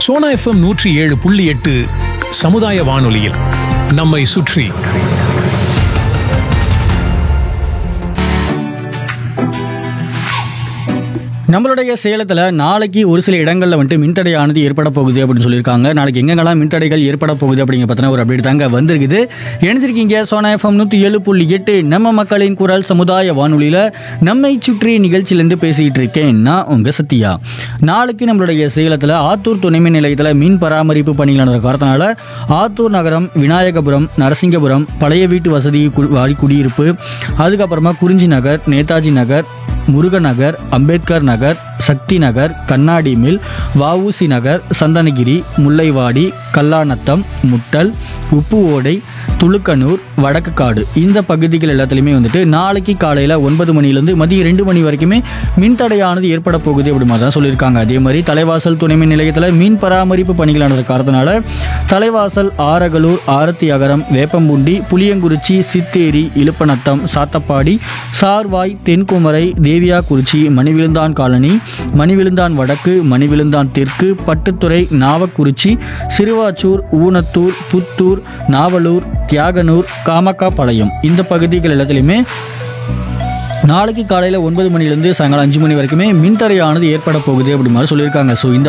Sona FM நூற்றி ஏழு புள்ளி எட்டு சமுதாய வானொலியில் நம்மை சுற்றி நம்மளுடைய சேலத்தில் நாளைக்கு ஒரு சில இடங்களில் வந்துட்டு மின்தடையானது ஏற்பட போகுது அப்படின்னு சொல்லியிருக்காங்க நாளைக்கு எங்கெங்கெல்லாம் மின்தடைகள் ஏற்பட போகுது அப்படிங்கிற பற்றின ஒரு அப்டேட் தாங்க வந்திருக்குது இணைஞ்சிருக்கீங்க சோனா எஃப்எம் நூற்றி ஏழு புள்ளி எட்டு நம்ம மக்களின் குரல் சமுதாய வானொலியில் நம்மை சுற்றி நிகழ்ச்சியிலேருந்து பேசிக்கிட்டு இருக்கேன் நான் உங்கள் சத்யா நாளைக்கு நம்மளுடைய சேலத்தில் ஆத்தூர் துணைமின் நிலையத்தில் மின் பராமரிப்பு பணிகள் நடந்த காரணத்தினால ஆத்தூர் நகரம் விநாயகபுரம் நரசிங்கபுரம் பழைய வீட்டு வசதி கு- வாரி குடியிருப்பு அதுக்கப்புறமா குறிஞ்சி நகர் நேதாஜி நகர் முருகநகர் அம்பேத்கர் நகர் சக்தி நகர் கண்ணாடி மில் வஉசி நகர் சந்தனகிரி முல்லைவாடி கல்லாநத்தம் முட்டல் உப்பு ஓடை துளுக்கனூர் வடக்கு காடு இந்த பகுதிகள் எல்லாத்துலேயுமே வந்துட்டு நாளைக்கு காலையில் ஒன்பது மணிலேருந்து மதியம் ரெண்டு மணி வரைக்குமே மின்தடையானது ஏற்பட போகுது அப்படி மாதிரி தான் சொல்லியிருக்காங்க அதே மாதிரி தலைவாசல் துணை மின் நிலையத்தில் மீன் பராமரிப்பு பணிகள் நடந்த காரணத்தினால தலைவாசல் ஆரகலூர் ஆரத்தி அகரம் வேப்பம்புண்டி புளியங்குறிச்சி சித்தேரி இலுப்பநத்தம் சாத்தப்பாடி சார்வாய் தென்குமரை தேவியாக்குறிச்சி மணிவிழுந்தான் காலனி மணிவிழுந்தான் வடக்கு மணிவிழுந்தான் தெற்கு பட்டுத்துறை நாவக்குறிச்சி சிறுவாச்சூர் ஊனத்தூர் புத்தூர் நாவலூர் தியாகனூர் காமக்காபாளையம் இந்த பகுதிகள் எல்லாத்துலேயுமே நாளைக்கு காலையில் ஒன்பது மணிலேருந்து சாயங்காலம் அஞ்சு மணி வரைக்குமே மின்தடையானது ஏற்பட போகுது அப்படி மாதிரி சொல்லியிருக்காங்க ஸோ இந்த